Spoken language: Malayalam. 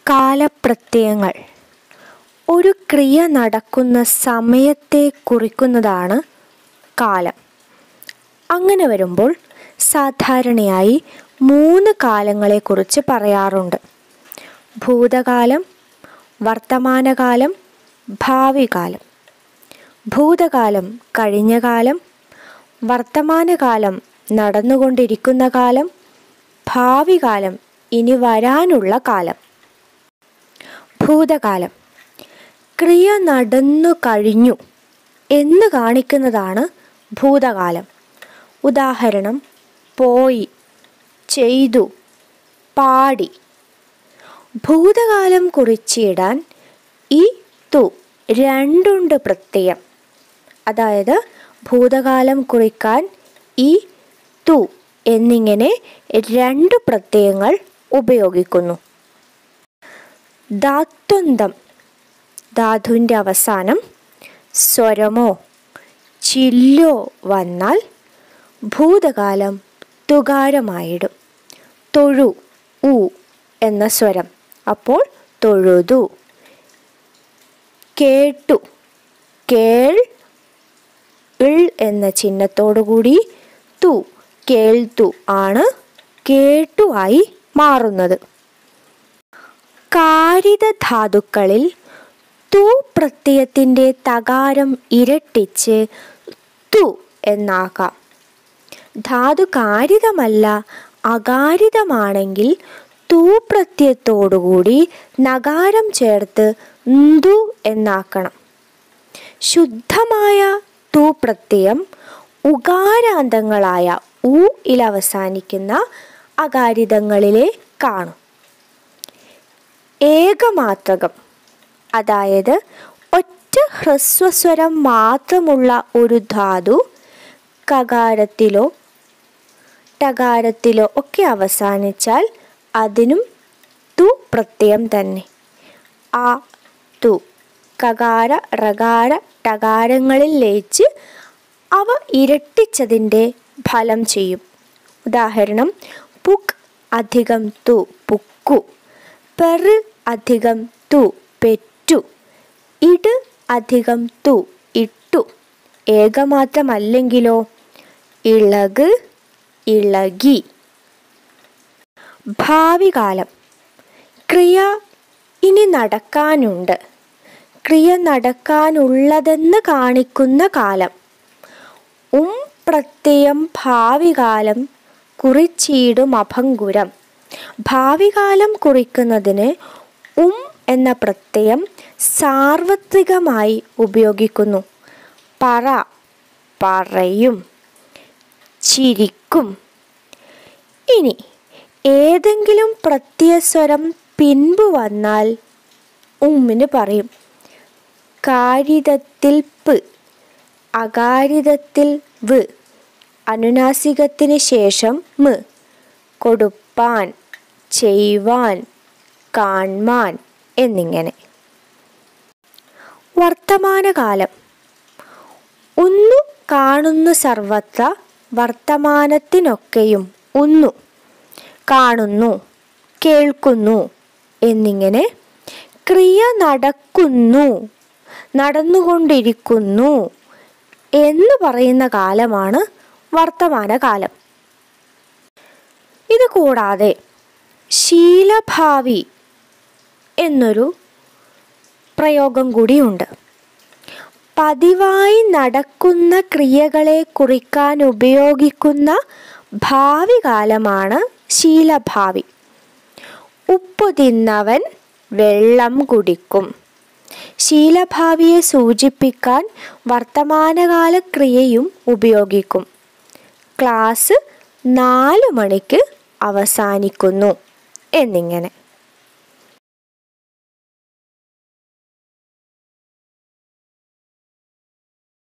കാലപ്രത്യയങ്ങൾ ഒരു ക്രിയ നടക്കുന്ന സമയത്തെ കുറിക്കുന്നതാണ് കാലം അങ്ങനെ വരുമ്പോൾ സാധാരണയായി മൂന്ന് കാലങ്ങളെക്കുറിച്ച് പറയാറുണ്ട് ഭൂതകാലം വർത്തമാനകാലം ഭാവികാലം ഭൂതകാലം കഴിഞ്ഞ കാലം വർത്തമാനകാലം നടന്നുകൊണ്ടിരിക്കുന്ന കാലം ഭാവി കാലം ഇനി വരാനുള്ള കാലം ഭൂതകാലം ക്രിയ നടന്നു കഴിഞ്ഞു എന്ന് കാണിക്കുന്നതാണ് ഭൂതകാലം ഉദാഹരണം പോയി ചെയ്തു പാടി ഭൂതകാലം കുറിച്ചിടാൻ ഈ തു രണ്ടുണ്ട് പ്രത്യയം അതായത് ഭൂതകാലം കുറിക്കാൻ ഈ തു എന്നിങ്ങനെ രണ്ട് പ്രത്യയങ്ങൾ ഉപയോഗിക്കുന്നു ധാത്വന്തം ധാതുവിൻ്റെ അവസാനം സ്വരമോ ചില്ലോ വന്നാൽ ഭൂതകാലം തുകാരമായിടും തൊഴു ഉ എന്ന സ്വരം അപ്പോൾ തൊഴുതു കേട്ടു കേൾ ഇൾ എന്ന ചിഹ്നത്തോടുകൂടി തു കേൾത്തു ആണ് കേട്ടു ആയി മാറുന്നത് കാരിത ധാതുക്കളിൽ തു പ്രത്യയത്തിൻ്റെ തകാരം ഇരട്ടിച്ച് തു എന്നാക്കാം ധാതു കാരിതമല്ല അകാരിതമാണെങ്കിൽ തൂ പ്രത്യയത്തോടുകൂടി നകാരം ചേർത്ത് ന്തു എന്നാക്കണം ശുദ്ധമായ തൂ പ്രത്യയം ഉകാരാന്തങ്ങളായ ഉ യിൽ അവസാനിക്കുന്ന അകാരിതങ്ങളിലെ കാണും ഏകമാത്രകം അതായത് ഒറ്റ ഹ്രസ്വസ്വരം മാത്രമുള്ള ഒരു ധാതു കകാരത്തിലോ ടകാരത്തിലോ ഒക്കെ അവസാനിച്ചാൽ അതിനും തു പ്രത്യയം തന്നെ ആ തു കകാര റകാര ടകാരങ്ങളിൽ ലയിച്ച് അവ ഇരട്ടിച്ചതിൻ്റെ ഫലം ചെയ്യും ഉദാഹരണം പുക് അധികം തു പുക്കു പെറ് അധികം തു പെറ്റു ഇട് അധികം തു ഇട്ടു ഏകമാത്രമല്ലെങ്കിലോ ഇളക് ഇളകി ഭാവികാലം ക്രിയ ഇനി നടക്കാനുണ്ട് ക്രിയ നടക്കാനുള്ളതെന്ന് കാണിക്കുന്ന കാലം ഉം പ്രത്യയം ഭാവികാലം കുറിച്ചിടും അഭംഗുരം ഭാവികാലം കുറിക്കുന്നതിന് ഉം എന്ന പ്രത്യയം സാർവത്രികമായി ഉപയോഗിക്കുന്നു പറ പറയും ചിരിക്കും ഇനി ഏതെങ്കിലും പ്രത്യയസ്വരം പിൻപു വന്നാൽ ഉമ്മിന് പറയും കാരിതത്തിൽ പ് അകാരിതത്തിൽ വ് അനുനാസികത്തിന് ശേഷം മ് കൊടുപ്പാൻ ചെയ്യുവാൻ കാൺമാൻ എന്നിങ്ങനെ വർത്തമാനകാലം ഒന്നു കാണുന്നു സർവത്ര വർത്തമാനത്തിനൊക്കെയും ഒന്നു കാണുന്നു കേൾക്കുന്നു എന്നിങ്ങനെ ക്രിയ നടക്കുന്നു നടന്നുകൊണ്ടിരിക്കുന്നു എന്ന് പറയുന്ന കാലമാണ് വർത്തമാനകാലം ഇത് കൂടാതെ ശീലഭാവി എന്നൊരു പ്രയോഗം കൂടിയുണ്ട് പതിവായി നടക്കുന്ന ക്രിയകളെ കുറിക്കാൻ ഉപയോഗിക്കുന്ന ഭാവി കാലമാണ് ശീലഭാവി ഉപ്പു തിന്നവൻ വെള്ളം കുടിക്കും ശീലഭാവിയെ സൂചിപ്പിക്കാൻ വർത്തമാനകാല ക്രിയയും ഉപയോഗിക്കും ക്ലാസ് നാല് മണിക്ക് അവസാനിക്കുന്നു എന്നിങ്ങനെ